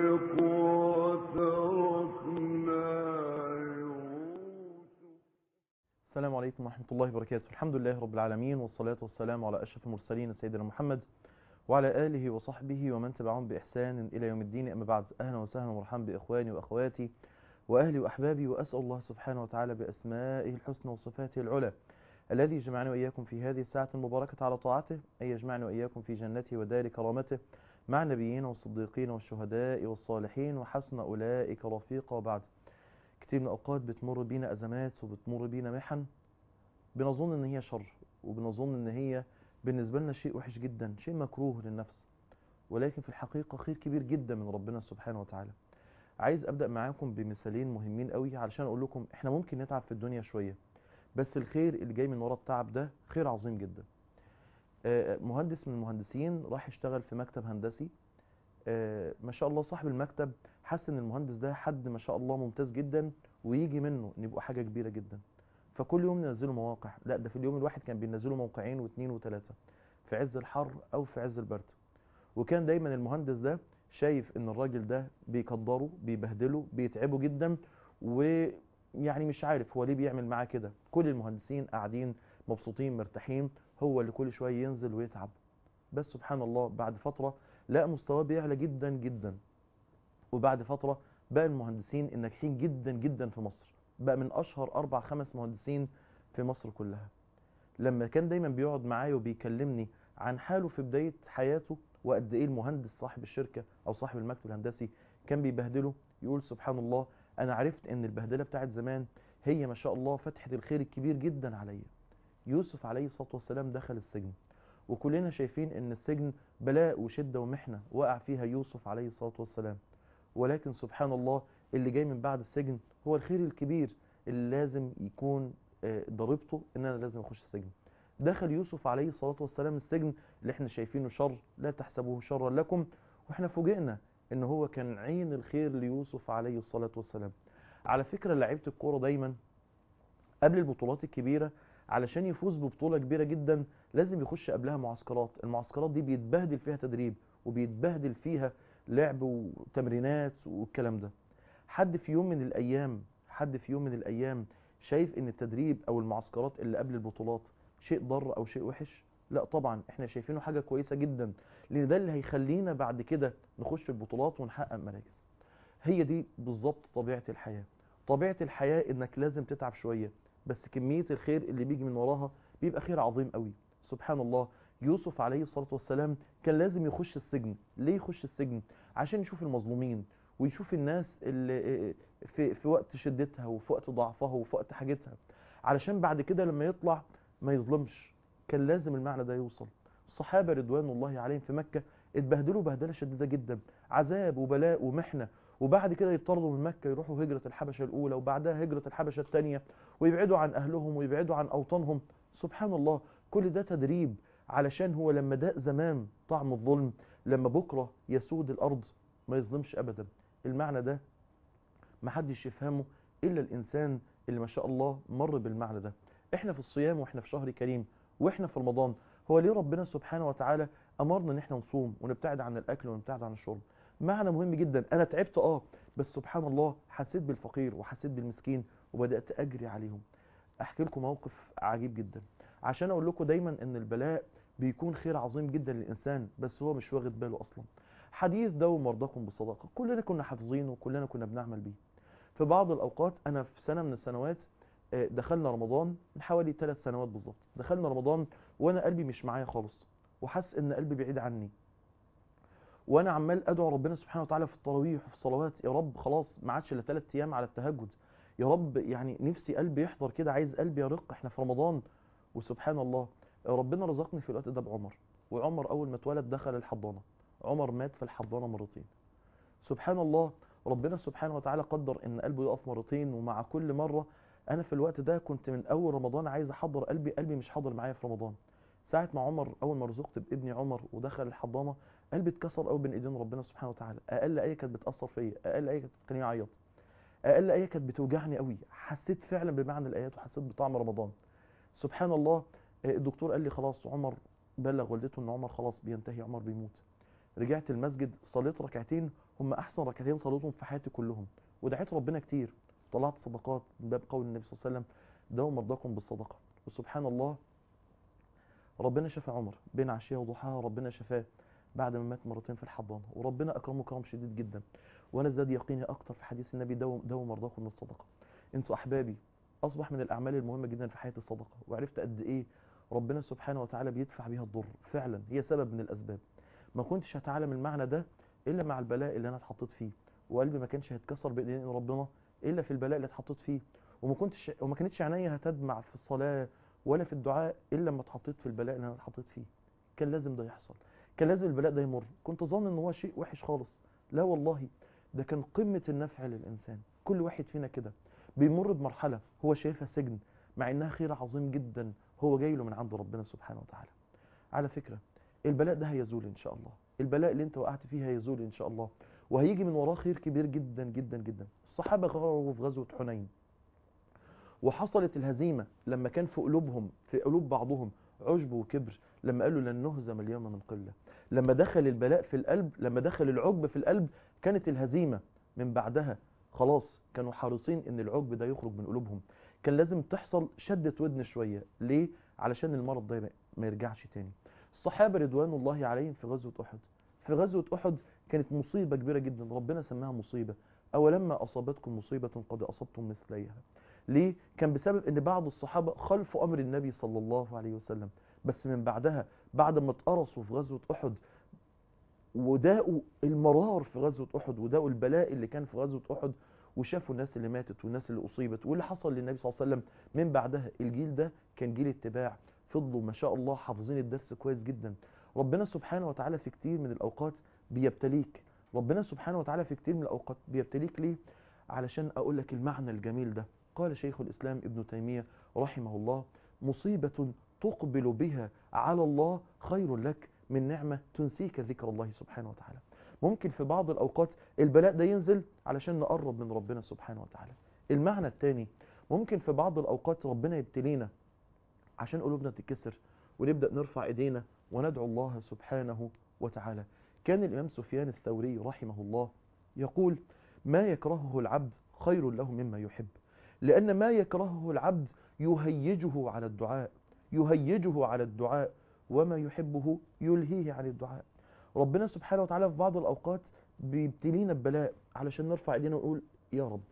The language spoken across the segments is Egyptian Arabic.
السلام عليكم ورحمة الله وبركاته الحمد لله رب العالمين والصلاة والسلام على أشرف المرسلين سيدنا محمد وعلى آله وصحبه ومن تبعهم بإحسان إلى يوم الدين أما بعد أهلا وسهلا ومرحبا بإخواني وأخواتي وأهلي وأحبابي وأسأل الله سبحانه وتعالى بأسمائه الحسنى وصفاته العلى الذي جمعني وإياكم في هذه الساعة المباركة على طاعته أن يجمعني وإياكم في جنته ودار كرامته مع النبيين والصديقين والشهداء والصالحين وحسن أولئك رفيقا وبعد كتير من الأوقات بتمر بينا أزمات وبتمر بينا محن بنظن إن هي شر وبنظن إن هي بالنسبة لنا شيء وحش جدا شيء مكروه للنفس ولكن في الحقيقة خير كبير جدا من ربنا سبحانه وتعالى عايز أبدأ معاكم بمثالين مهمين قوي علشان أقول لكم إحنا ممكن نتعب في الدنيا شوية بس الخير اللي جاي من ورا التعب ده خير عظيم جدا آه، مهندس من المهندسين راح يشتغل في مكتب هندسي آه، ما شاء الله صاحب المكتب حس ان المهندس ده حد ما شاء الله ممتاز جدا ويجي منه ان يبقى حاجه كبيره جدا فكل يوم ننزلوا مواقع لا ده في اليوم الواحد كان بينزلوا موقعين واثنين وثلاثه في عز الحر او في عز البرد وكان دايما المهندس ده شايف ان الراجل ده بيقدره بيبهدله بيتعبه جدا ويعني مش عارف هو ليه بيعمل معاه كده كل المهندسين قاعدين مبسوطين مرتاحين هو اللي كل شويه ينزل ويتعب بس سبحان الله بعد فتره لقى مستواه بيعلى جدا جدا وبعد فتره بقى المهندسين الناجحين جدا جدا في مصر بقى من اشهر اربع خمس مهندسين في مصر كلها لما كان دايما بيقعد معايا وبيكلمني عن حاله في بدايه حياته وقد ايه المهندس صاحب الشركه او صاحب المكتب الهندسي كان بيبهدله يقول سبحان الله انا عرفت ان البهدله بتاعت زمان هي ما شاء الله فتحه الخير الكبير جدا عليا يوسف عليه الصلاه والسلام دخل السجن وكلنا شايفين ان السجن بلاء وشده ومحنه وقع فيها يوسف عليه الصلاه والسلام ولكن سبحان الله اللي جاي من بعد السجن هو الخير الكبير اللي لازم يكون آه، ضريبته ان انا لازم اخش السجن دخل يوسف عليه الصلاه والسلام السجن اللي احنا شايفينه شر لا تحسبوه شرا لكم واحنا فوجئنا ان هو كان عين الخير ليوسف عليه الصلاه والسلام على فكره لعيبه الكوره دايما قبل البطولات الكبيره علشان يفوز ببطوله كبيره جدا لازم يخش قبلها معسكرات المعسكرات دي بيتبهدل فيها تدريب وبيتبهدل فيها لعب وتمرينات والكلام ده حد في يوم من الايام حد في يوم من الايام شايف ان التدريب او المعسكرات اللي قبل البطولات شيء ضر او شيء وحش لا طبعا احنا شايفينه حاجه كويسه جدا لان ده اللي هيخلينا بعد كده نخش البطولات ونحقق مراكز هي دي بالظبط طبيعه الحياه طبيعه الحياه انك لازم تتعب شويه بس كميه الخير اللي بيجي من وراها بيبقى خير عظيم قوي سبحان الله يوسف عليه الصلاه والسلام كان لازم يخش السجن ليه يخش السجن عشان يشوف المظلومين ويشوف الناس اللي في في وقت شدتها وفي وقت ضعفها وفي وقت حاجتها علشان بعد كده لما يطلع ما يظلمش كان لازم المعنى ده يوصل الصحابه رضوان الله عليهم في مكه اتبهدلوا بهدله شديده جدا عذاب وبلاء ومحنه وبعد كده يطردوا من مكه يروحوا هجره الحبشه الاولى وبعدها هجره الحبشه الثانيه ويبعدوا عن اهلهم ويبعدوا عن اوطانهم سبحان الله كل ده تدريب علشان هو لما داق زمان طعم الظلم لما بكره يسود الارض ما يظلمش ابدا المعنى ده محدش يفهمه الا الانسان اللي ما شاء الله مر بالمعنى ده احنا في الصيام واحنا في شهر كريم واحنا في رمضان هو ليه ربنا سبحانه وتعالى امرنا ان احنا نصوم ونبتعد عن الاكل ونبتعد عن الشرب معنى مهم جدا انا تعبت اه بس سبحان الله حسيت بالفقير وحسيت بالمسكين وبدات اجري عليهم احكي لكم موقف عجيب جدا عشان اقول لكم دايما ان البلاء بيكون خير عظيم جدا للانسان بس هو مش واخد باله اصلا حديث داووا مرضاكم بالصدقه كلنا كنا حافظينه وكلنا كنا بنعمل بيه في بعض الاوقات انا في سنه من السنوات آه، دخلنا رمضان من حوالي ثلاث سنوات بالظبط دخلنا رمضان وانا قلبي مش معايا خالص وحاسس ان قلبي بعيد عني وانا عمال ادعو ربنا سبحانه وتعالى في التراويح وفي الصلوات يا رب خلاص ما عادش الا ثلاث ايام على التهجد يا رب يعني نفسي قلبي يحضر كده عايز قلبي يرق احنا في رمضان وسبحان الله ربنا رزقني في الوقت ده بعمر وعمر اول ما اتولد دخل الحضانه عمر مات في الحضانه مرتين سبحان الله ربنا سبحانه وتعالى قدر ان قلبه يقف مرتين ومع كل مره انا في الوقت ده كنت من اول رمضان عايز احضر قلبي قلبي مش حاضر معايا في رمضان ساعه ما عمر اول ما رزقت بابني عمر ودخل الحضانه قلبي اتكسر قوي بين ايدين ربنا سبحانه وتعالى اقل ايه كانت بتاثر فيا اقل ايه كانت بتخليني اعيط اقل ايه كانت بتوجعني قوي حسيت فعلا بمعنى الايات وحسيت بطعم رمضان سبحان الله الدكتور قال لي خلاص عمر بلغ والدته ان عمر خلاص بينتهي عمر بيموت رجعت المسجد صليت ركعتين هم احسن ركعتين صليتهم في حياتي كلهم ودعيت ربنا كتير طلعت صدقات من باب قول النبي صلى الله عليه وسلم داووا مرضاكم بالصدقه وسبحان الله ربنا شفى عمر بين عشيه وضحاها ربنا شفاه بعد ما مات مرتين في الحضانه وربنا اكرمه كرم شديد جدا وانا زاد يقيني اكتر في حديث النبي داووا داووا مرضاكم بالصدقه انتوا احبابي اصبح من الاعمال المهمه جدا في حياه الصدقه وعرفت قد ايه ربنا سبحانه وتعالى بيدفع بيها الضر فعلا هي سبب من الاسباب ما كنتش هتعلم المعنى ده الا مع البلاء اللي انا اتحطيت فيه وقلبي ما كانش هيتكسر باذن ربنا الا في البلاء اللي اتحطيت فيه وما كنتش وما كانتش عينيا هتدمع في الصلاه ولا في الدعاء الا لما اتحطيت في البلاء اللي انا اتحطيت فيه كان لازم ده يحصل كان لازم البلاء ده يمر كنت ظن ان هو شيء وحش خالص لا والله ده كان قمه النفع للانسان كل واحد فينا كده بيمر بمرحله هو شايفها سجن مع انها خير عظيم جدا هو جاي له من عند ربنا سبحانه وتعالى على فكره البلاء ده هيزول ان شاء الله البلاء اللي انت وقعت فيه هيزول ان شاء الله وهيجي من وراه خير كبير جدا جدا جدا الصحابه غاروا في غزوه حنين وحصلت الهزيمه لما كان في قلوبهم في قلوب بعضهم عجب وكبر لما قالوا لن نهزم اليوم من قله لما دخل البلاء في القلب لما دخل العجب في القلب كانت الهزيمه من بعدها خلاص كانوا حريصين ان العجب ده يخرج من قلوبهم كان لازم تحصل شدة ودن شوية ليه؟ علشان المرض ده ما يرجعش تاني الصحابة رضوان الله عليهم في غزوة أحد في غزوة أحد كانت مصيبة كبيرة جدا ربنا سماها مصيبة أولما أصابتكم مصيبة قد أصبتم مثليها ليه؟ كان بسبب ان بعض الصحابة خلفوا أمر النبي صلى الله عليه وسلم بس من بعدها بعد ما اتقرصوا في غزوة أحد وداقوا المرار في غزوة أحد وداقوا البلاء اللي كان في غزوة أحد وشافوا الناس اللي ماتت والناس اللي أصيبت واللي حصل للنبي صلى الله عليه وسلم من بعدها الجيل ده كان جيل اتباع فضلوا ما شاء الله حافظين الدرس كويس جدا ربنا سبحانه وتعالى في كتير من الأوقات بيبتليك ربنا سبحانه وتعالى في كتير من الأوقات بيبتليك ليه علشان أقول لك المعنى الجميل ده قال شيخ الإسلام ابن تيمية رحمه الله مصيبة تقبل بها على الله خير لك من نعمة تنسيك ذكر الله سبحانه وتعالى ممكن في بعض الأوقات البلاء ده ينزل علشان نقرب من ربنا سبحانه وتعالى المعنى الثاني ممكن في بعض الأوقات ربنا يبتلينا عشان قلوبنا تتكسر ونبدأ نرفع ايدينا وندعو الله سبحانه وتعالى كان الإمام سفيان الثوري رحمه الله يقول ما يكرهه العبد خير له مما يحب لأن ما يكرهه العبد يهيجه على الدعاء يهيجه على الدعاء وما يحبه يلهيه عن الدعاء ربنا سبحانه وتعالى في بعض الأوقات بيبتلينا ببلاء علشان نرفع ايدينا ونقول يا رب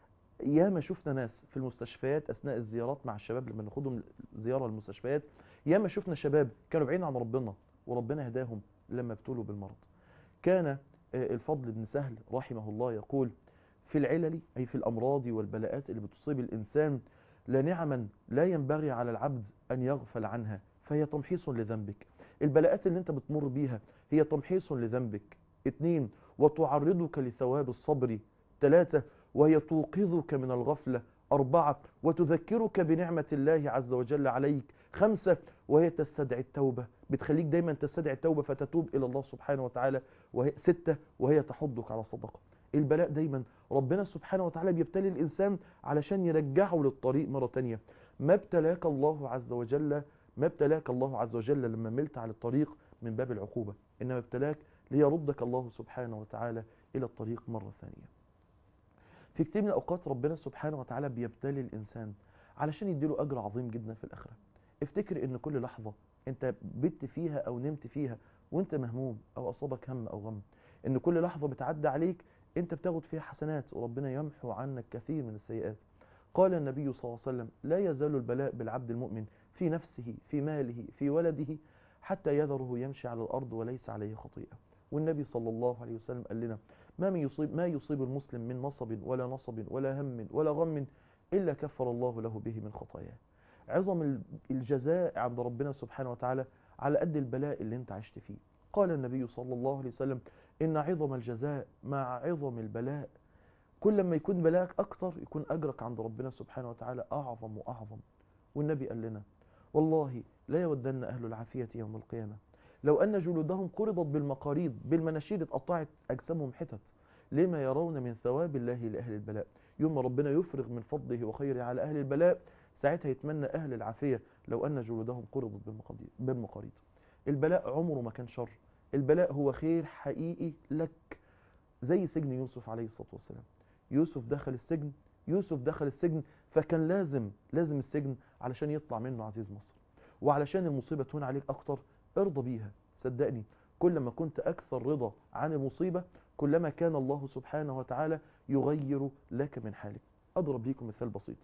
يا ما شفنا ناس في المستشفيات أثناء الزيارات مع الشباب لما ناخدهم زيارة المستشفيات يا ما شفنا شباب كانوا بعيدين عن ربنا وربنا هداهم لما ابتلوا بالمرض كان الفضل بن سهل رحمه الله يقول في العلل أي في الأمراض والبلاءات اللي بتصيب الإنسان لنعما لا ينبغي على العبد أن يغفل عنها فهي تمحيص لذنبك البلاءات اللي انت بتمر بيها هي تمحيص لذنبك اتنين وتعرضك لثواب الصبر ثلاثة وهي توقظك من الغفلة أربعة وتذكرك بنعمة الله عز وجل عليك خمسة وهي تستدعي التوبة بتخليك دايما تستدعي التوبة فتتوب إلى الله سبحانه وتعالى وهي ستة وهي تحضك على صدقة البلاء دايما ربنا سبحانه وتعالى بيبتلي الإنسان علشان يرجعه للطريق مرة تانية ما ابتلاك الله عز وجل ما ابتلاك الله عز وجل لما ملت على الطريق من باب العقوبة إنما ابتلاك ليردك الله سبحانه وتعالى إلى الطريق مرة ثانية في كتير من الأوقات ربنا سبحانه وتعالى بيبتلي الإنسان علشان يديله أجر عظيم جدا في الآخرة افتكر إن كل لحظة أنت بت فيها أو نمت فيها وأنت مهموم أو أصابك هم أو غم إن كل لحظة بتعدى عليك أنت بتاخد فيها حسنات وربنا يمحو عنك كثير من السيئات قال النبي صلى الله عليه وسلم لا يزال البلاء بالعبد المؤمن في نفسه في ماله في ولده حتى يذره يمشي على الأرض وليس عليه خطيئة والنبي صلى الله عليه وسلم قال لنا ما من يصيب ما يصيب المسلم من نصب ولا نصب ولا هم ولا غم إلا كفر الله له به من خطاياه عظم الجزاء عند ربنا سبحانه وتعالى على قد البلاء اللي انت عشت فيه قال النبي صلى الله عليه وسلم إن عظم الجزاء مع عظم البلاء كل ما يكون بلاءك أكتر يكون أجرك عند ربنا سبحانه وتعالى أعظم وأعظم والنبي قال لنا والله لا يودن أهل العافية يوم القيامة لو أن جلودهم قرضت بالمقاريض بالمناشير اتقطعت أجسامهم حتت لما يرون من ثواب الله لأهل البلاء يوم ربنا يفرغ من فضله وخيره على أهل البلاء ساعتها يتمنى أهل العافية لو أن جلودهم قرضت بالمقاريض البلاء عمره ما كان شر البلاء هو خير حقيقي لك زي سجن يوسف عليه الصلاة والسلام يوسف دخل السجن يوسف دخل السجن فكان لازم لازم السجن علشان يطلع منه عزيز مصر وعلشان المصيبة تهون عليك أكتر ارضى بيها صدقني كلما كنت أكثر رضا عن المصيبة كلما كان الله سبحانه وتعالى يغير لك من حالك أضرب ليكم مثال بسيط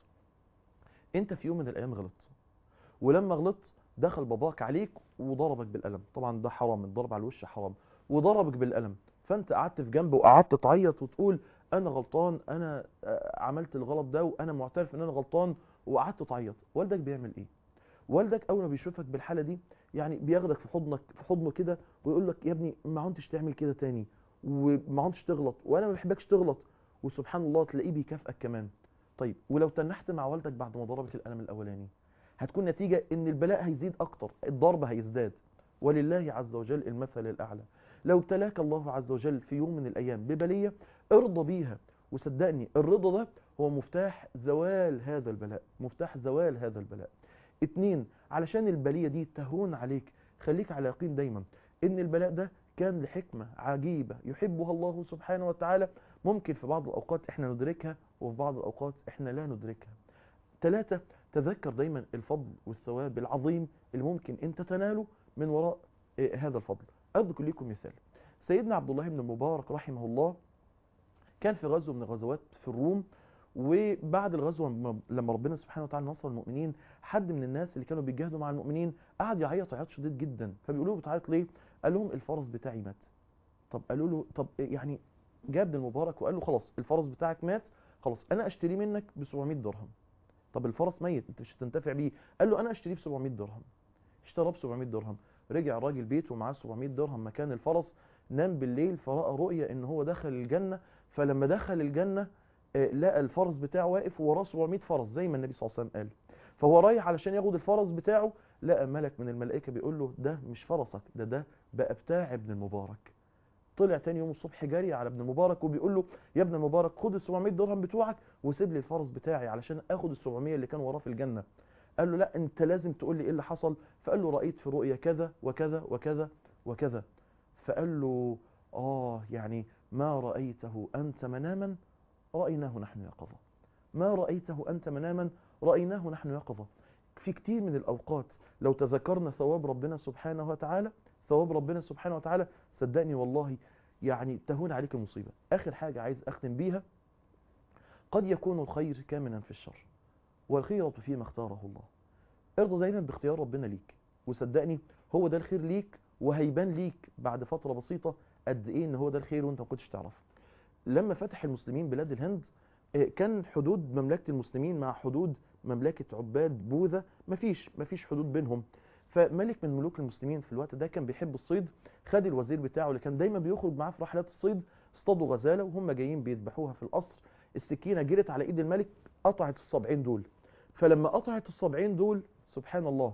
أنت في يوم من الأيام غلطت ولما غلطت دخل باباك عليك وضربك بالقلم طبعا ده حرام الضرب على الوش حرام وضربك بالقلم فانت قعدت في جنبه وقعدت تعيط وتقول انا غلطان انا عملت الغلط ده وانا معترف ان انا غلطان وقعدت تعيط والدك بيعمل ايه والدك اول ما بيشوفك بالحاله دي يعني بياخدك في حضنك في حضنه كده ويقول لك يا ابني ما عدتش تعمل كده تاني وما عدتش تغلط وانا ما بحبكش تغلط وسبحان الله تلاقيه بيكافئك كمان طيب ولو تنحت مع والدك بعد ما ضربك القلم الاولاني هتكون نتيجة ان البلاء هيزيد اكتر الضرب هيزداد ولله عز وجل المثل الاعلى لو ابتلاك الله عز وجل في يوم من الايام ببلية ارضى بيها وصدقني الرضا ده هو مفتاح زوال هذا البلاء مفتاح زوال هذا البلاء اتنين علشان البلية دي تهون عليك خليك على يقين دايما ان البلاء ده كان لحكمة عجيبة يحبها الله سبحانه وتعالى ممكن في بعض الأوقات احنا ندركها وفي بعض الأوقات احنا لا ندركها ثلاثة تذكر دايما الفضل والثواب العظيم اللي ممكن انت تناله من وراء هذا الفضل أذكر لكم مثال سيدنا عبد الله بن المبارك رحمه الله كان في غزوة من الغزوات في الروم وبعد الغزوة لما ربنا سبحانه وتعالى نصر المؤمنين حد من الناس اللي كانوا بيجاهدوا مع المؤمنين قعد يعيط عياط شديد جدا فبيقولوا له بتعيط ليه قال لهم الفرس بتاعي مات طب قالوا له طب يعني جاب ابن المبارك وقال له خلاص الفرس بتاعك مات خلاص انا اشتريه منك ب 700 درهم طب الفرس ميت انت مش هتنتفع بيه قال له انا اشتريه ب 700 درهم اشتراه ب 700 درهم رجع الراجل بيته ومعاه 700 درهم مكان الفرس نام بالليل فراى رؤيه ان هو دخل الجنه فلما دخل الجنه لقى الفرس بتاعه واقف ووراه 700 فرس زي ما النبي صلى الله عليه وسلم قال فهو رايح علشان ياخد الفرس بتاعه لقى ملك من الملائكه بيقول له ده مش فرسك ده ده بقى بتاع ابن المبارك طلع تاني يوم الصبح جري على ابن المبارك وبيقول له يا ابن المبارك خد ال 700 درهم بتوعك وسيب لي الفرس بتاعي علشان اخد ال 700 اللي كان وراه في الجنه قال له لا انت لازم تقول لي ايه اللي حصل فقال له رايت في رؤيا كذا وكذا وكذا وكذا فقال له اه يعني ما رايته انت مناما رايناه نحن يقظه ما رايته انت مناما رايناه نحن يقظه في كتير من الاوقات لو تذكرنا ثواب ربنا سبحانه وتعالى ثواب ربنا سبحانه وتعالى صدقني والله يعني تهون عليك المصيبة آخر حاجة عايز أختم بيها قد يكون الخير كامنا في الشر والخيرة فيما اختاره الله ارضى دايما باختيار ربنا ليك وصدقني هو ده الخير ليك وهيبان ليك بعد فترة بسيطة قد ايه ان هو ده الخير وانت ما كنتش تعرف لما فتح المسلمين بلاد الهند كان حدود مملكة المسلمين مع حدود مملكة عباد بوذا مفيش مفيش حدود بينهم فملك من ملوك المسلمين في الوقت ده كان بيحب الصيد خد الوزير بتاعه اللي كان دايما بيخرج معاه في رحلات الصيد اصطادوا غزاله وهم جايين بيذبحوها في القصر السكينه جرت على ايد الملك قطعت الصبعين دول فلما قطعت الصبعين دول سبحان الله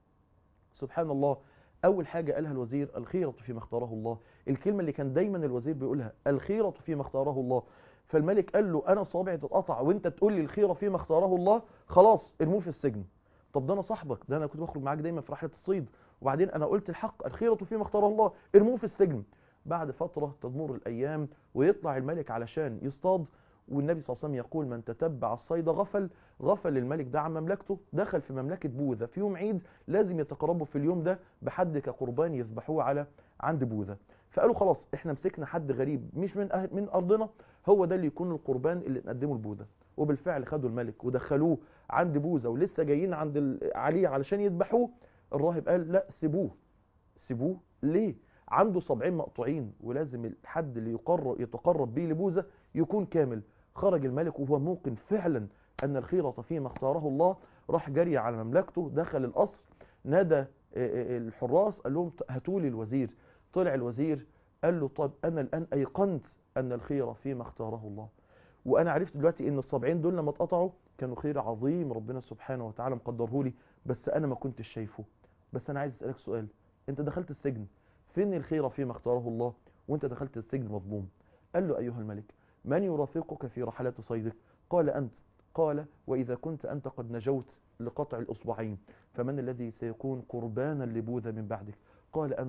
سبحان الله اول حاجه قالها الوزير الخيره فيما اختاره الله الكلمه اللي كان دايما الوزير بيقولها الخيره فيما اختاره الله فالملك قال له انا صابعي تتقطع وانت تقول لي الخيره فيما اختاره الله خلاص ارموه في السجن طب ده انا صاحبك ده انا كنت بخرج معاك دايما في رحله الصيد وبعدين انا قلت الحق الخيرة فيما اختاره الله ارموه في السجن بعد فترة تمر الايام ويطلع الملك علشان يصطاد والنبي صلى الله عليه وسلم يقول من تتبع الصيد غفل غفل الملك ده عن مملكته دخل في مملكة بوذا في يوم عيد لازم يتقربوا في اليوم ده بحد كقربان يذبحوه على عند بوذا فقالوا خلاص احنا مسكنا حد غريب مش من أهل من ارضنا هو ده اللي يكون القربان اللي نقدمه لبوذا وبالفعل خدوا الملك ودخلوه عند بوذا ولسه جايين عند عليه علشان يذبحوه الراهب قال لا سيبوه سيبوه ليه عنده صبعين مقطوعين ولازم الحد اللي يقرب يتقرب بيه لبوذا يكون كامل خرج الملك وهو موقن فعلا ان الخيرة فيما اختاره الله راح جري على مملكته دخل القصر نادى الحراس قال لهم هاتوا لي الوزير طلع الوزير قال له طب انا الان ايقنت ان الخيرة فيما اختاره الله وانا عرفت دلوقتي ان الصبعين دول لما اتقطعوا كانوا خير عظيم ربنا سبحانه وتعالى مقدره لي بس انا ما كنتش شايفه بس انا عايز اسالك سؤال انت دخلت السجن فين الخير فيما اختاره الله وانت دخلت السجن مظلوم قال له ايها الملك من يرافقك في رحلات صيدك قال انت قال واذا كنت انت قد نجوت لقطع الاصبعين فمن الذي سيكون قربانا لبوذا من بعدك قال انت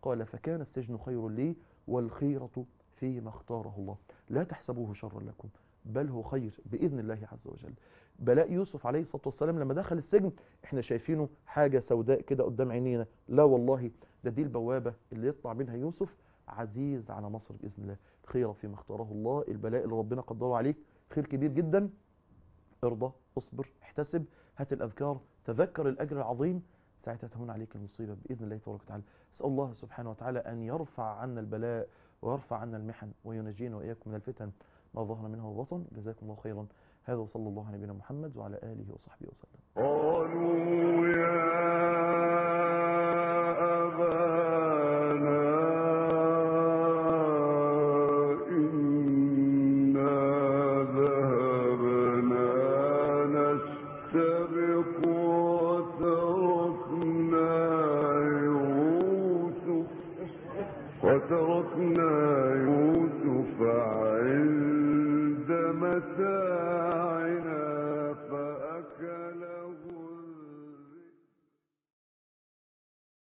قال فكان السجن خير لي والخيرة فيما اختاره الله لا تحسبوه شرا لكم بل هو خير بإذن الله عز وجل بلاء يوسف عليه الصلاة والسلام لما دخل السجن احنا شايفينه حاجة سوداء كده قدام عينينا لا والله ده دي البوابة اللي يطلع منها يوسف عزيز على مصر بإذن الله الخير فيما اختاره الله البلاء اللي ربنا قدره عليك خير كبير جدا ارضى اصبر احتسب هات الأذكار تذكر الأجر العظيم ساعتها تهون عليك المصيبة بإذن الله تبارك وتعالى أسأل الله سبحانه وتعالى أن يرفع عنا البلاء ويرفع عنا المحن وينجينا وإياكم من الفتن ما ظهر منها وبطن جزاكم الله خيرا هذا وصلى الله على نبينا محمد وعلى آله وصحبه وسلم قالوا يا أبانا إنا ذهبنا نستبق وتركنا يوسف وتركنا